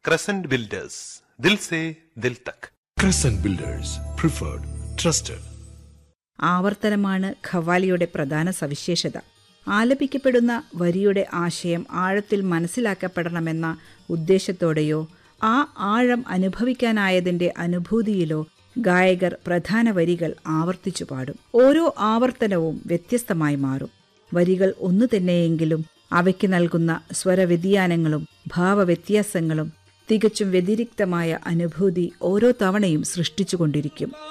Crescent builders ദിൽ സേ ദിൽ തക് Crescent Builders, preferred, trusted. ആവർത്തനമാണ് ഖവാലിയുടെ പ്രധാന സവിശേഷത ആലപിക്കപ്പെടുന്ന വരിയുടെ ആശയം ആഴത്തിൽ മനസ്സിലാക്കപ്പെടണമെന്ന ഉദ്ദേശത്തോടെയോ ആ ആഴം അനുഭവിക്കാനായതിന്റെ അനുഭൂതിയിലോ ഗായകർ പ്രധാന വരികൾ ആവർത്തിച്ചു പാടും ഓരോ ആവർത്തനവും വ്യത്യസ്തമായി മാറും വരികൾ ഒന്നു തന്നെയെങ്കിലും അവയ്ക്ക് നൽകുന്ന സ്വരവ്യതിയാനങ്ങളും ഭാവവ്യത്യാസങ്ങളും തികച്ചും വ്യതിരിക്തമായ അനുഭൂതി ഓരോ തവണയും സൃഷ്ടിച്ചുകൊണ്ടിരിക്കും